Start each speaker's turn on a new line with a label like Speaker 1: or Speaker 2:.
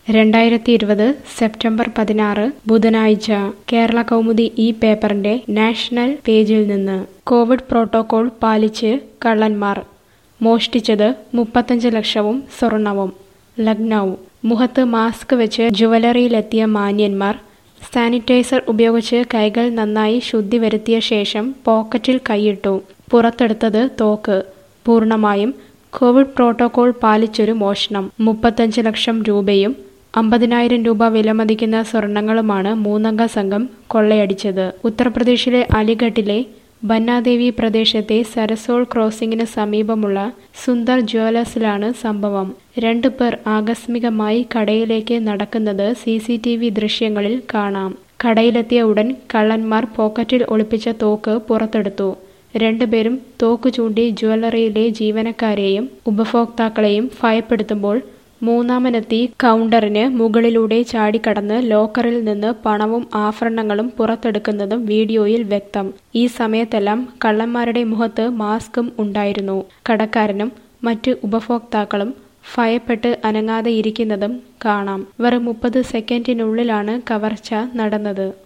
Speaker 1: രണ്ടായിരത്തി ഇരുപത് സെപ്റ്റംബർ പതിനാറ് ബുധനാഴ്ച കേരള കൗമുദി ഈ പേപ്പറിന്റെ നാഷണൽ പേജിൽ നിന്ന് കോവിഡ് പ്രോട്ടോകോൾ പാലിച്ച് കള്ളന്മാർ മോഷ്ടിച്ചത് മുപ്പത്തഞ്ച് ലക്ഷവും സ്വർണവും ലക്നൗ മുഖത്ത് മാസ്ക് വെച്ച് ജുവലറിയിലെത്തിയ മാന്യന്മാർ സാനിറ്റൈസർ ഉപയോഗിച്ച് കൈകൾ നന്നായി ശുദ്ധി വരുത്തിയ ശേഷം പോക്കറ്റിൽ കൈയിട്ടു പുറത്തെടുത്തത് തോക്ക് പൂർണ്ണമായും കോവിഡ് പ്രോട്ടോകോൾ പാലിച്ചൊരു മോഷണം മുപ്പത്തഞ്ച് ലക്ഷം രൂപയും അമ്പതിനായിരം രൂപ വിലമതിക്കുന്ന സ്വർണങ്ങളുമാണ് മൂന്നംഗ സംഘം കൊള്ളയടിച്ചത് ഉത്തർപ്രദേശിലെ അലിഗഡിലെ ബന്നാദേവി പ്രദേശത്തെ സരസോൾ ക്രോസിംഗിന് സമീപമുള്ള സുന്ദർ ജ്വല്ലേഴ്സിലാണ് സംഭവം രണ്ടു പേർ ആകസ്മികമായി കടയിലേക്ക് നടക്കുന്നത് സി സി ടി വി ദൃശ്യങ്ങളിൽ കാണാം കടയിലെത്തിയ ഉടൻ കള്ളന്മാർ പോക്കറ്റിൽ ഒളിപ്പിച്ച തോക്ക് പുറത്തെടുത്തു രണ്ടുപേരും തോക്ക് ചൂണ്ടി ജ്വല്ലറിയിലെ ജീവനക്കാരെയും ഉപഭോക്താക്കളെയും ഭയപ്പെടുത്തുമ്പോൾ മൂന്നാമനെത്തി കൗണ്ടറിന് മുകളിലൂടെ ചാടിക്കടന്ന് ലോക്കറിൽ നിന്ന് പണവും ആഭരണങ്ങളും പുറത്തെടുക്കുന്നതും വീഡിയോയിൽ വ്യക്തം ഈ സമയത്തെല്ലാം കള്ളന്മാരുടെ മുഖത്ത് മാസ്കും ഉണ്ടായിരുന്നു കടക്കാരനും മറ്റ് ഉപഭോക്താക്കളും ഭയപ്പെട്ട് അനങ്ങാതെ ഇരിക്കുന്നതും കാണാം വെറും മുപ്പത് സെക്കൻഡിനുള്ളിലാണ് കവർച്ച നടന്നത്